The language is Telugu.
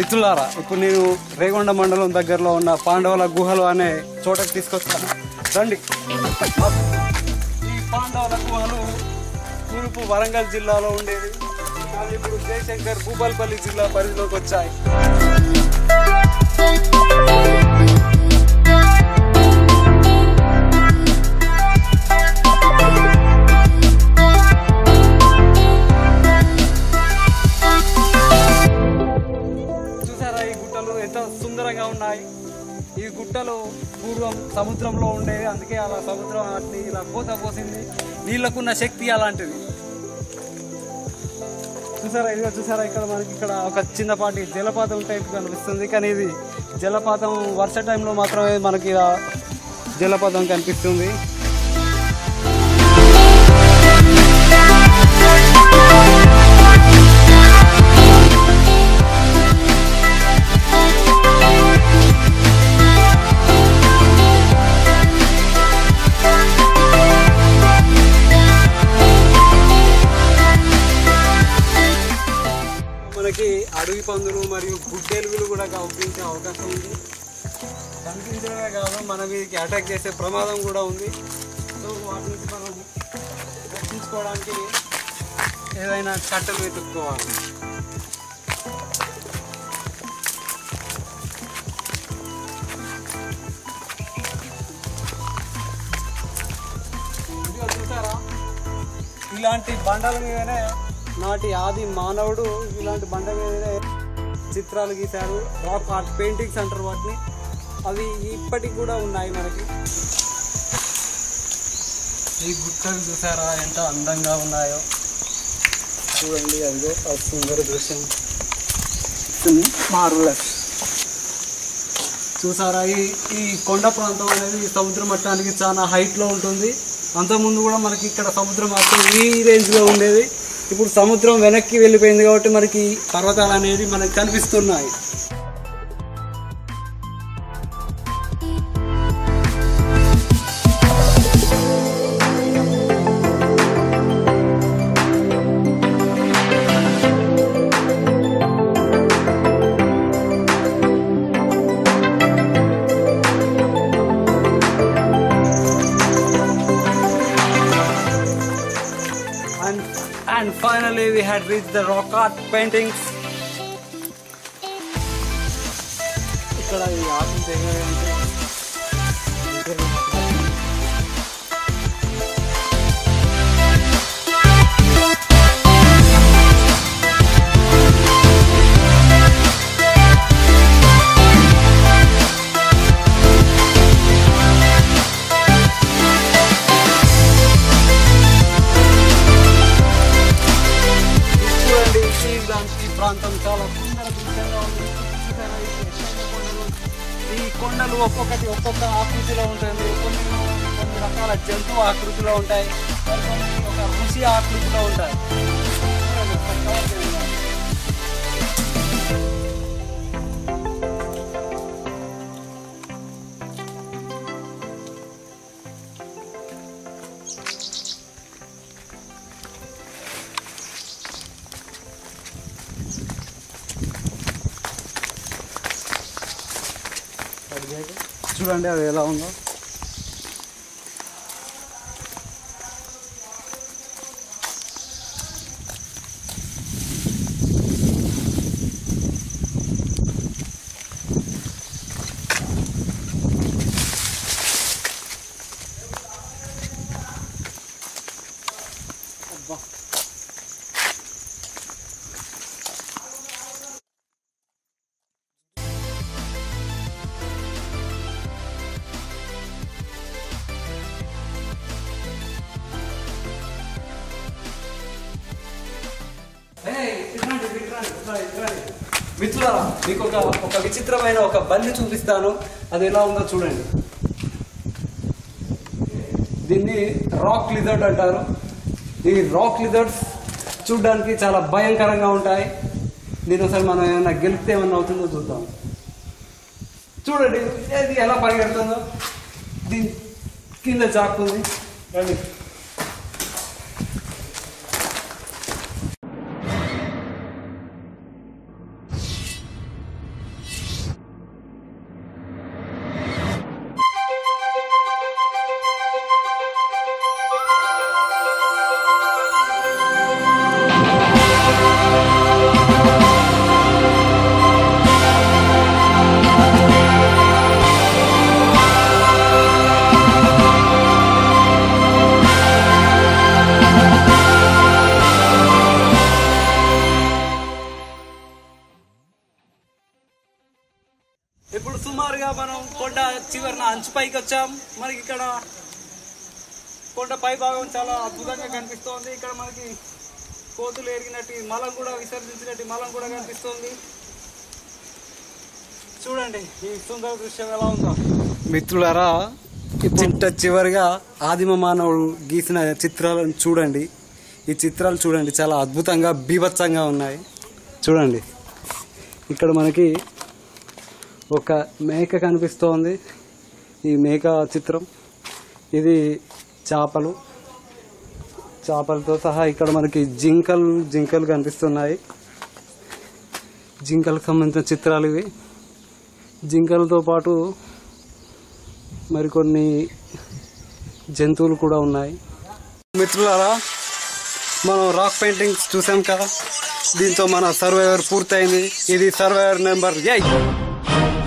మిత్రులారా ఇప్పుడు నేను రేగొండ మండలం దగ్గరలో ఉన్న పాండవుల గుహలు అనే చోటకి తీసుకొస్తాను రండి ఈ పాండవుల గుహలు తూర్పు వరంగల్ జిల్లాలో ఉండేది కానీ ఇప్పుడు జయశంకర్ భూపాల్పల్లి జిల్లా పరిధిలోకి వచ్చాయి చూసారా ఈ గుట్టలు ఎంత సుందరంగా ఉన్నాయి ఈ గుట్టలు పూర్వం సముద్రంలో ఉండేవి అందుకే అలా సముద్రం వాటిని ఇలా కోత కోసింది నీళ్ళకున్న శక్తి అలాంటిది చూసారా ఇదిగో చూసారా ఇక్కడ మనకి ఇక్కడ ఒక చిన్నపాటి జలపాతం టైప్ కనిపిస్తుంది కానీ ఇది జలపాతం వర్ష టైంలో మాత్రమే మనకి ఇలా జలపాతం కనిపిస్తుంది మనకి అడవి పందులు మరియు గుడ్డెలుగులు కూడా కనిపించే అవకాశం ఉంది కనిపించడమే కాదు మన మీదకి అటాక్ చేసే ప్రమాదం కూడా ఉంది సో వాటి నుంచి మనం రక్షించుకోవడానికి ఏదైనా కట్టెలు వెతుక్కోవాలి ఇదిగో చూసారా ఇలాంటి బండల మీదనే నాటి ఆది మానవుడు ఇలాంటి బండ మీదనే చిత్రాలు గీశారు రాక్ ఆర్ట్ పెయింటింగ్స్ అంటారు వాటిని అవి ఇప్పటికి కూడా ఉన్నాయి మనకి ఈ గుట్టలు చూసారా ఎంత అందంగా ఉన్నాయో చూడండి అదిగో ఆ సుందర దృశ్యం మార్వలస్ చూసారా ఈ ఈ కొండ ప్రాంతం అనేది సముద్ర మట్టానికి చాలా హైట్లో ఉంటుంది అంతకుముందు కూడా మనకి ఇక్కడ సముద్రం మొత్తం ఈ రేంజ్లో ఉండేది ఇప్పుడు సముద్రం వెనక్కి వెళ్ళిపోయింది కాబట్టి మనకి పర్వతాలు అనేది మనకి కనిపిస్తున్నాయి and and finally we had reached the rock art paintings ఇక్కడ ఈ ఆర్ట్ చేయాలంటే చూడండి ఈ దానికి ఈ ప్రాంతం చాలా సుందర దృశ్యంగా ఉంది చూసారా ఈ ఎత్తైన కొండలు. ఈ కొండలు ఒక్కొక్కటి ఒక్కొక్క ఆకృతిలో ఉంటుంది కొన్ని కొన్ని రకాల జంతు ఆకృతిలో ఉంటాయి మరి కొన్ని ఒక ఋషి ఆకృతిలో ఉంటాయి చూడండి, ఒకసారి కవర్ చేయండి. చూడండి అది ఎలా ఉందో అబ్బా మిత్రులారా మీకు ఒక ఒక విచిత్రమైన ఒక బల్లి చూపిస్తాను అది ఎలా ఉందో చూడండి దీన్ని రాక్ లిజర్డ్ అంటారు ఈ రాక్ లిజర్డ్స్ చూడడానికి చాలా భయంకరంగా ఉంటాయి దీని ఒకసారి మనం ఏమైనా గెలిపితే ఏమన్నా అవుతుందో చూద్దాం చూడండి ఇది ఎలా పరిగెడుతుందో దీని కింద చాకుంది రండి ఇప్పుడు సుమారుగా మనం కొండ చివరిన అంచు పైకి వచ్చాం మనకి ఇక్కడ కొండ పై భాగం చాలా అద్భుతంగా కనిపిస్తోంది ఇక్కడ మనకి కోతులు ఎరిగినట్టు మలం కూడా విసర్జించినట్టు మలం కూడా కనిపిస్తోంది చూడండి ఈ సుందర దృశ్యం ఎలా ఉందో మిత్రులారా చిట్ట చివరిగా ఆదిమ మానవుడు గీసిన చిత్రాలను చూడండి ఈ చిత్రాలు చూడండి చాలా అద్భుతంగా బీభత్సంగా ఉన్నాయి చూడండి ఇక్కడ మనకి ఒక మేక కనిపిస్తోంది ఈ మేక చిత్రం ఇది చేపలు చేపలతో సహా ఇక్కడ మనకి జింకలు జింకలు కనిపిస్తున్నాయి జింకలకు సంబంధించిన చిత్రాలు ఇవి జింకలతో పాటు మరికొన్ని జంతువులు కూడా ఉన్నాయి మిత్రులారా మనం రాక్ పెయింటింగ్స్ చూసాం కదా దీంతో మన సర్వైవర్ పూర్తయింది ఇది సర్వైవర్ నెంబర్ ఎయిట్